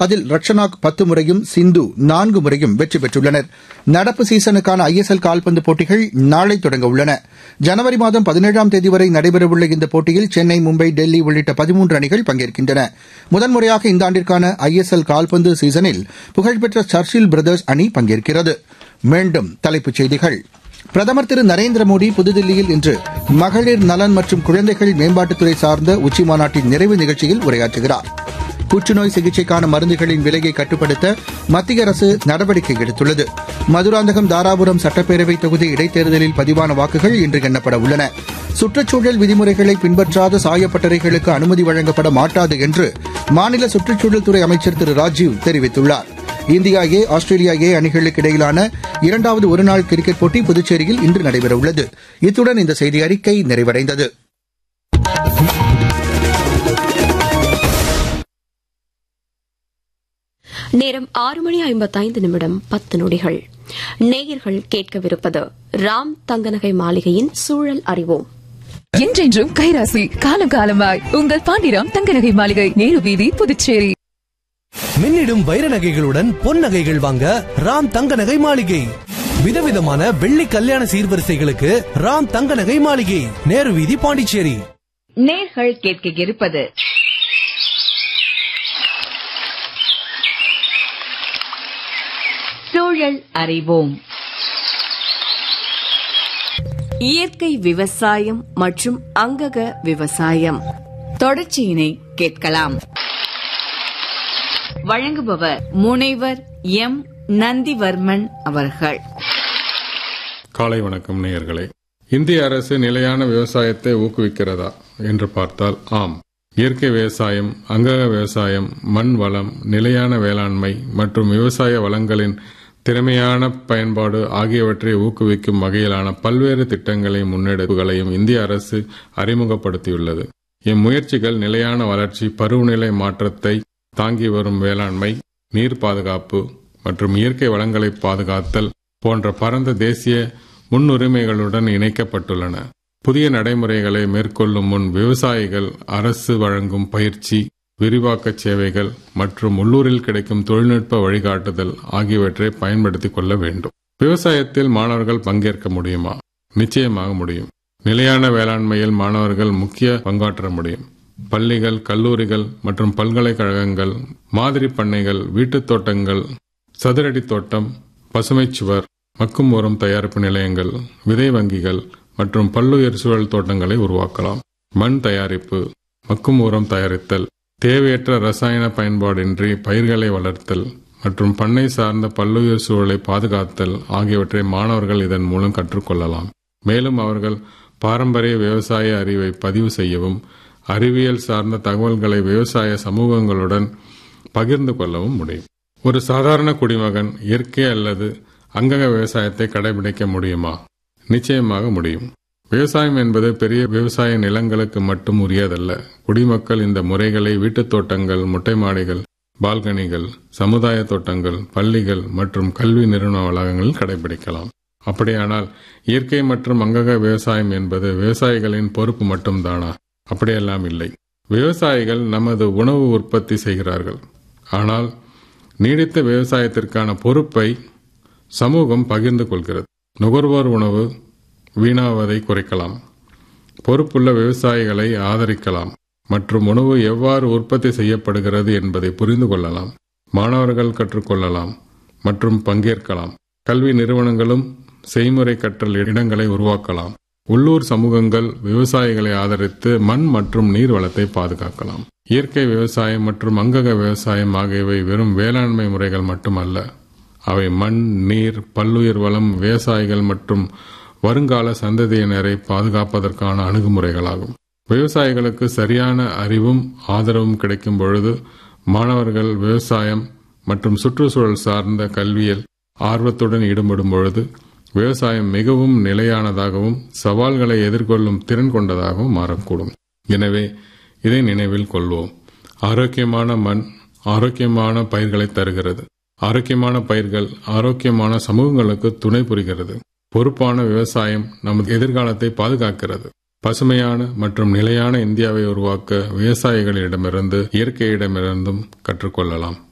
அதில் ரட்சனாக் பத்து முறையும் சிந்து நான்கு முறையும் வெற்றி பெற்றுள்ளனர் நடப்பு சீசனுக்கான ஐஎஸ்எல் கால்பந்து போட்டிகள் நாளை தொடங்க உள்ளன ஜனவரி மாதம் பதினேழாம் தேதி வரை நடைபெறவுள்ள இந்த போட்டியில் சென்னை மும்பை டெல்லி உள்ளிட்ட பதிமூன்று அணிகள் பங்கேற்கின்றன முதன்முறையாக இந்த ஆண்டிற்கான ஐஎஸ்எல் கால்பந்து சீசனில் புகழ்பெற்ற சர்ச்சில் பிரதர்ஸ் அணி பங்கேற்கிறது மீண்டும் தலைப்புச் செய்திகள் பிரதமர் திரு நரேந்திர மோடி புதுதில்லியில் இன்று மகளிர் நலன் மற்றும் குழந்தைகள் மேம்பாட்டுத்துறை சார்ந்த உச்சிமாநாட்டின் நிறைவு நிகழ்ச்சியில் உரையாற்றுகிறார் புற்றுநோய் சிகிச்சைக்கான மருந்துகளின் விலையை கட்டுப்படுத்த மத்திய அரசு நடவடிக்கை எடுத்துள்ளது மதுராந்தகம் தாராபுரம் சட்டப்பேரவை தொகுதி இடைத்தேர்தலில் பதிவான வாக்குகள் இன்று எண்ணப்பட உள்ளன சுற்றுச்சூழல் விதிமுறைகளை பின்பற்றாத சாயப்பட்டறைகளுக்கு அனுமதி வழங்கப்பட மாட்டாது என்று மாநில சுற்றுச்சூழல் துறை அமைச்சர் திரு ராஜீவ் தெரிவித்துள்ளார் இந்தியா ஏ ஆஸ்திரேலியா ஏ அணிகளுக்கு இடையிலான இரண்டாவது ஒருநாள் கிரிக்கெட் போட்டி புதுச்சேரியில் இன்று நடைபெறவுள்ளது இத்துடன் இந்த செய்தி அறிக்கை நிறைவடைந்தது நேரம் ஆறு மணி ஐம்பத்தைந்து நிமிடம் பத்து நொடிகள் நேயர்கள் கேட்கவிருப்பது ராம் தங்கநகை மாளிகையின் சூழல் அறிவோம் என்றென்றும் கைராசி காலம் காலமாய் உங்கள் பாண்டிராம் தங்கநகை மாளிகை நேரு வீதி புதுச்சேரி மின்னிடும் வைர நகைகளுடன் பொன் நகைகள் வாங்க ராம் தங்க நகை மாளிகை விதவிதமான வெள்ளி கல்யாண சீர்வரிசைகளுக்கு ராம் தங்க நகை மாளிகை நேரு வீதி பாண்டிச்சேரி நேர்கள் கேட்க இருப்பது சூழல் அறிவோம் இயற்கை விவசாயம் மற்றும் அங்கக விவசாயம் தொடர்ச்சியினை கேட்கலாம் வழங்குபவர் முனைவர் எம் நந்திவர்மன் அவர்கள் காலை வணக்கம் நேயர்களே இந்திய அரசு நிலையான விவசாயத்தை ஊக்குவிக்கிறதா என்று பார்த்தால் ஆம் இயற்கை விவசாயம் அங்கக விவசாயம் மண் வளம் நிலையான வேளாண்மை மற்றும் விவசாய வளங்களின் திறமையான பயன்பாடு ஆகியவற்றை ஊக்குவிக்கும் வகையிலான பல்வேறு திட்டங்களையும் முன்னெடுப்புகளையும் இந்திய அரசு அறிமுகப்படுத்தியுள்ளது இம்முயற்சிகள் நிலையான வளர்ச்சி பருவநிலை மாற்றத்தை தாங்கி வரும் வேளாண்மை நீர் பாதுகாப்பு மற்றும் இயற்கை வளங்களை பாதுகாத்தல் போன்ற பரந்த தேசிய முன்னுரிமைகளுடன் இணைக்கப்பட்டுள்ளன புதிய நடைமுறைகளை மேற்கொள்ளும் முன் விவசாயிகள் அரசு வழங்கும் பயிற்சி விரிவாக்க சேவைகள் மற்றும் உள்ளூரில் கிடைக்கும் தொழில்நுட்ப வழிகாட்டுதல் ஆகியவற்றை பயன்படுத்திக் கொள்ள வேண்டும் விவசாயத்தில் மாணவர்கள் பங்கேற்க முடியுமா நிச்சயமாக முடியும் நிலையான வேளாண்மையில் மாணவர்கள் முக்கிய பங்காற்ற முடியும் பள்ளிகள் கல்லூரிகள் மற்றும் பல்கலைக்கழகங்கள் மாதிரி பண்ணைகள் வீட்டுத் தோட்டங்கள் சதுரடி தோட்டம் பசுமைச் சுவர் மக்கும் உரம் தயாரிப்பு நிலையங்கள் விதை வங்கிகள் மற்றும் பல்லுயிர் சூழல் தோட்டங்களை உருவாக்கலாம் மண் தயாரிப்பு மக்கும் உரம் தயாரித்தல் தேவையற்ற ரசாயன பயன்பாடின்றி பயிர்களை வளர்த்தல் மற்றும் பண்ணை சார்ந்த பல்லுயிர் சூழலை பாதுகாத்தல் ஆகியவற்றை மாணவர்கள் இதன் மூலம் கற்றுக்கொள்ளலாம் மேலும் அவர்கள் பாரம்பரிய விவசாய அறிவை பதிவு செய்யவும் அறிவியல் சார்ந்த தகவல்களை விவசாய சமூகங்களுடன் பகிர்ந்து கொள்ளவும் முடியும் ஒரு சாதாரண குடிமகன் இயற்கை அல்லது அங்கக விவசாயத்தை கடைபிடிக்க முடியுமா நிச்சயமாக முடியும் விவசாயம் என்பது பெரிய விவசாய நிலங்களுக்கு மட்டும் உரியதல்ல குடிமக்கள் இந்த முறைகளை வீட்டுத் தோட்டங்கள் மொட்டை மாடிகள் பால்கனிகள் சமுதாய தோட்டங்கள் பள்ளிகள் மற்றும் கல்வி நிறுவன வளாகங்களில் கடைபிடிக்கலாம் அப்படியானால் இயற்கை மற்றும் அங்கக விவசாயம் என்பது விவசாயிகளின் பொறுப்பு மட்டும்தானா அப்படியெல்லாம் இல்லை விவசாயிகள் நமது உணவு உற்பத்தி செய்கிறார்கள் ஆனால் நீடித்த விவசாயத்திற்கான பொறுப்பை சமூகம் பகிர்ந்து கொள்கிறது நுகர்வோர் உணவு வீணாவதை குறைக்கலாம் பொறுப்புள்ள விவசாயிகளை ஆதரிக்கலாம் மற்றும் உணவு எவ்வாறு உற்பத்தி செய்யப்படுகிறது என்பதை புரிந்து கொள்ளலாம் மாணவர்கள் கற்றுக்கொள்ளலாம் மற்றும் பங்கேற்கலாம் கல்வி நிறுவனங்களும் செய்முறை கற்றல் இடங்களை உருவாக்கலாம் உள்ளூர் சமூகங்கள் விவசாயிகளை ஆதரித்து மண் மற்றும் நீர் வளத்தை பாதுகாக்கலாம் இயற்கை விவசாயம் மற்றும் அங்கக விவசாயம் ஆகியவை வெறும் வேளாண்மை முறைகள் மட்டுமல்ல அவை மண் நீர் பல்லுயிர் வளம் விவசாயிகள் மற்றும் வருங்கால சந்ததியினரை பாதுகாப்பதற்கான அணுகுமுறைகளாகும் விவசாயிகளுக்கு சரியான அறிவும் ஆதரவும் கிடைக்கும் பொழுது மாணவர்கள் விவசாயம் மற்றும் சுற்றுச்சூழல் சார்ந்த கல்வியில் ஆர்வத்துடன் ஈடுபடும் பொழுது விவசாயம் மிகவும் நிலையானதாகவும் சவால்களை எதிர்கொள்ளும் திறன் கொண்டதாகவும் மாறக்கூடும் எனவே இதை நினைவில் கொள்வோம் ஆரோக்கியமான மண் ஆரோக்கியமான பயிர்களை தருகிறது ஆரோக்கியமான பயிர்கள் ஆரோக்கியமான சமூகங்களுக்கு துணை புரிகிறது பொறுப்பான விவசாயம் நமது எதிர்காலத்தை பாதுகாக்கிறது பசுமையான மற்றும் நிலையான இந்தியாவை உருவாக்க விவசாயிகளிடமிருந்து இயற்கையிடமிருந்தும் கற்றுக்கொள்ளலாம்